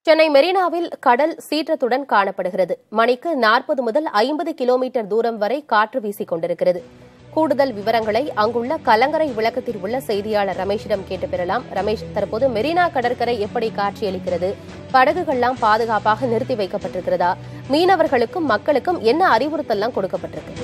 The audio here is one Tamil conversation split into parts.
சென்னை மெரினாவில் கடல் சீற்றத்துடன் காணப்படுகிறது மணிக்கு நாற்பது முதல் ஐம்பது கிலோமீட்டர் தூரம் வரை காற்று வீசிக் கொண்டிருக்கிறது கூடுதல் விவரங்களை அங்குள்ள கலங்கரை விளக்கத்தில் உள்ள செய்தியாளர் ரமேஷிடம் கேட்டு பெறலாம் ரமேஷ் தற்போது மெரினா கடற்கரை எப்படி காட்சியளிக்கிறது படகுகள்லாம் பாதுகாப்பாக நிறுத்தி வைக்கப்பட்டிருக்கிறதா மீனவர்களுக்கும் மக்களுக்கும் என்ன அறிவுறுத்தல்லாம் கொடுக்கப்பட்டிருக்கு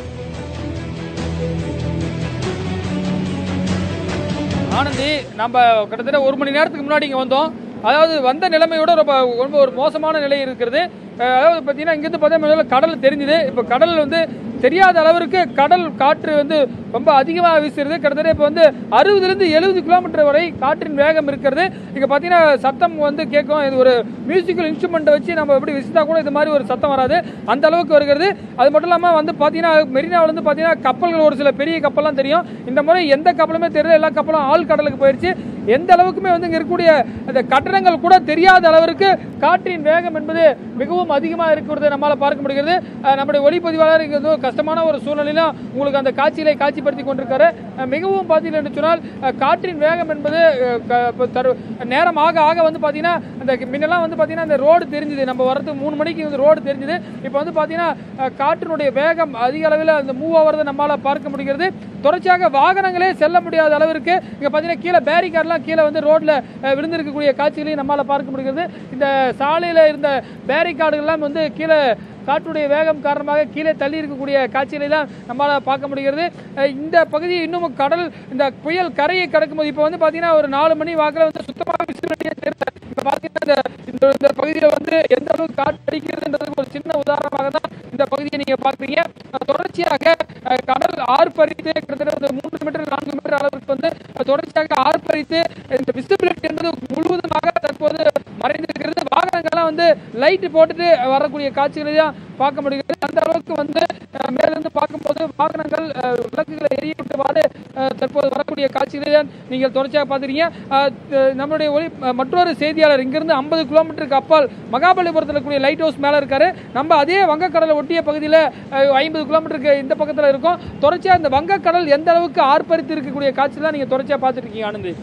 ஆனந்தி நம்ம கிட்டத்தட்ட ஒரு மணி நேரத்துக்கு முன்னாடி இங்கே வந்தோம் அதாவது வந்த நிலைமையோட ரொம்ப ரொம்ப ஒரு மோசமான நிலை இருக்கிறது அஹ் அதாவது பார்த்தீங்கன்னா இங்கேருந்து பார்த்தா முதல்ல கடல் தெரிஞ்சுது இப்போ கடல் வந்து தெரியாத அளவிற்கு கடல் காற்று வந்து ரொம்ப அதிகமாக வீசுறது கிட்டத்தட்ட இப்போ வந்து அறுபதுலேருந்து எழுபது கிலோமீட்டர் வரை காற்றின் வேகம் இருக்கிறது இங்கே பார்த்தீங்கன்னா சத்தம் வந்து கேட்கும் இது ஒரு மியூசிக்கல் இன்ஸ்ட்ருமெண்ட்டை வச்சு நம்ம எப்படி விசித்தா கூட இது மாதிரி ஒரு சத்தம் வராது அந்த அளவுக்கு வருகிறது அது மட்டும் இல்லாமல் வந்து பார்த்தீங்கன்னா மெரினாவில் வந்து பார்த்தீங்கன்னா கப்பல்கள் ஒரு சில பெரிய கப்பல்லாம் தெரியும் இந்த முறை எந்த கப்பலுமே தெரியல எல்லா கப்பலும் ஆள் கடலுக்கு போயிடுச்சு எந்த அளவுக்குமே வந்து இங்கே இருக்கக்கூடிய அந்த கட்டடங்கள் கூட தெரியாத அளவிற்கு காற்றின் வேகம் என்பது மிகவும் அதிகமாக இருக்கிறது நம்மளால் பார்க்க முடிகிறது அஹ் நம்முடைய ஒளிப்பதிவாளர் இங்கே வந்து ஒரு கஷ்டமான ஒரு சூழ்நிலையிலும் உங்களுக்கு அந்த காட்சிகளை காட்சிப்படுத்தி கொண்டிருக்காரு அஹ் மிகவும் பார்த்தீங்கன்னா என்று சொன்னால் அஹ் காற்றின் வேகம் என்பது அஹ் க- இப்ப தரு நேரம் ஆக ஆக வந்து பார்த்தீங்கன்னா அந்த முன்னெல்லாம் வந்து பார்த்தீங்கன்னா அந்த ரோடு தெரிஞ்சுது நம்ம வரதுக்கு மூணு மணிக்கு வந்து ரோடு தெரிஞ்சுது இப்போ வந்து பார்த்தீங்கன்னா அஹ் காற்றினுடைய வேகம் அதிக அளவில் அந்த மூவ் ஆகிறத நம்மளால் பார்க்க முடிகிறது தொடர்ச்சியாக வாகனங்களே செல்ல முடியாத அளவிற்கு இங்கே பார்த்தீங்கன்னா கீழே பேரிகார்லாம் கீழே வந்து ரோட்டில் விழுந்திருக்கக்கூடிய காட்சிகளையும் நம்மளால் பார்க்க முடிகிறது இந்த சாலையில் இருந்த பேரிகார்டுகள்லாம் வந்து கீழே காற்றுடைய வேகம் காரணமாக கீழே தள்ளி இருக்கக்கூடிய காட்சிகளை தான் நம்மளால் பார்க்க முடிகிறது அஹ் இந்த பகுதி இன்னும் கடல் இந்த புயல் கரையை கடக்கும்போது இப்போ வந்து பார்த்தீங்கன்னா ஒரு நாலு மணி வாக்கில் வந்து சுத்தமாக விசிபிலிட்டியே தெரியல இப்போ பார்த்தீங்கன்னா இந்த- இந்த இந்த பகுதியில் வந்து எந்த அளவுக்கு காற்று அடிக்கிறதுன்றதுக்கு ஒரு சின்ன உதாரணமாக தான் இந்த பகுதியை நீங்கள் பார்க்குறீங்க அஹ் தொடர்ச்சியாக அஹ் கடல் ஆர்ப்பரித்து கிட்டத்தட்ட ஒரு மூன்று மீட்டர் நான்கு மீட்டர் அளவுக்கு வந்து அஹ் தொடர்ச்சியாக ஆர்ப்பரித்து இந்த விசிபிலிட்டி என்பது முழுவதுமாக தற்போது மறைந்திருக்கிறது வாகனங்கள்லாம் வந்து லைட் போட்டுட்டு வரக்கூடிய காட்சிகளை தான் பார்க்க முடிகிறது அந்த அளவுக்கு வந்து அஹ், மேலிருந்து பார்க்கும்போது வாகனங்கள் அஹ், விளக்குகளை எரிய விட்டுவாறு அஹ், தற்போது வரக்கூடிய காட்சிகளை தான் நீங்கள் தொடர்ச்சியாக பார்த்துருக்கீங்க அஹ், த- நம்மளுடைய ஒளி அஹ், மற்றொரு செய்தியாளர் இங்கிருந்து ஐம்பது கிலோமீட்டருக்கு அப்பால் மகாபலிபுரத்தில் இருக்கக்கூடிய லைட் ஹவுஸ் மேலே இருக்காரு நம்ம அதே வங்கக்கடலை ஒட்டிய பகுதியில் ஐம்பது கிலோமீட்டருக்கு இந்த பக்கத்தில் இருக்கோம் தொடர்ச்சியாக இந்த வங்கக்கடல் எந்த அளவுக்கு ஆர்ப்பரித்து இருக்கக்கூடிய காட்சிலாம் நீங்கள் தொடர்ச்சியாக பார்த்துட்டு இருக்கீங்க ஆனந்தி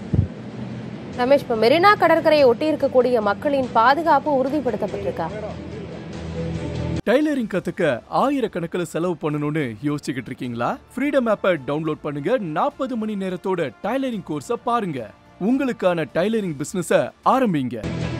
ரமேஷ் இப்ப மெரினா கடற்கரையை ஒட்டி இருக்கக்கூடிய மக்களின் பாதுகாப்பு உறுதிப்படுத்தப்பட்டிருக்கா டைலரிங் கத்துக்க ஆயிரக்கணக்கில் செலவு பண்ணணும்னு யோசிச்சுக்கிட்டு இருக்கீங்களா ஃப்ரீடம் ஆப்பை டவுன்லோட் பண்ணுங்க நாற்பது மணி நேரத்தோட டைலரிங் கோர்ஸை பாருங்க உங்களுக்கான டைலரிங் பிசினஸ ஆரம்பிங்க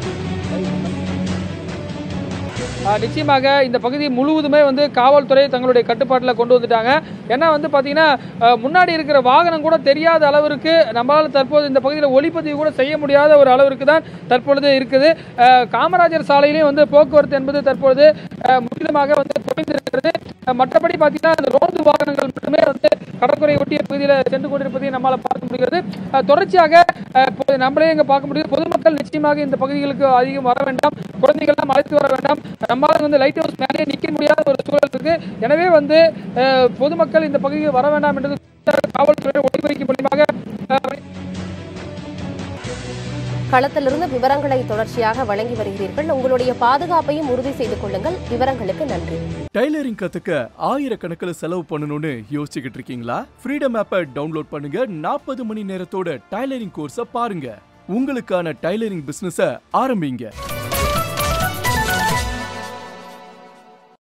ஆஹ் நிச்சயமாக இந்த பகுதி முழுவதுமே வந்து காவல்துறை தங்களுடைய கட்டுப்பாட்டில் கொண்டு வந்துட்டாங்க ஏன்னா வந்து பார்த்தீங்கன்னா ஆஹ் முன்னாடி இருக்கிற வாகனம் கூட தெரியாத அளவிற்கு நம்மளால் தற்போது இந்த பகுதியில் ஒளிப்பதிவு கூட செய்ய முடியாத ஒரு அளவிற்கு தான் தற்பொழுது இருக்குது ஆஹ் காமராஜர் சாலையிலையும் வந்து போக்குவரத்து என்பது தற்பொழுது ஆஹ் முற்றிலுமாக வந்து குறைந்திருக்கிறது ஆஹ் மற்றபடி பார்த்தீங்கன்னா இந்த ரோந்து வாகனங்கள் மட்டுமே வந்து கடற்கரை ஒட்டிய பகுதியில் சென்று கொண்டிருப்பதை நம்மால் பார்க்க முடிகிறது ஆஹ் தொடர்ச்சியாக ஆஹ் இப்போது நம்மளே இங்கே பார்க்க முடியுது பொதுமக்கள் நிச்சயமாக இந்த பகுதிகளுக்கு அதிகம் வர வேண்டாம் குழந்தைகள்லாம் அழைத்து வர வேண்டாம் நம்மளால வந்து லைட் ஹவுஸ் மேலே நிற்க முடியாத ஒரு சூழல் இருக்கு எனவே வந்து ஆஹ் பொதுமக்கள் இந்த பகுதிக்கு வர வேண்டாம் என்று காவல்துறை ஒளிபரிக்கும் மூலியமாக ஆஹ் களத்திலிருந்து விவரங்களை தொடர்ச்சியாக வழங்கி வருகிறீர்கள் உங்களுடைய பாதுகாப்பையும் உறுதி செய்து கொள்ளுங்கள் விவரங்களுக்கு நன்றி டைலரிங் கத்துக்க ஆயிரக்கணக்கில் செலவு பண்ணணும்னு யோசிச்சுக்கிட்டு இருக்கீங்களா ஃப்ரீடம் ஆப்பை டவுன்லோட் பண்ணுங்க நாற்பது மணி நேரத்தோட டைலரிங் கோர்ஸை பாருங்க உங்களுக்கான டைலரிங் பிசினஸ ஆரம்பிங்க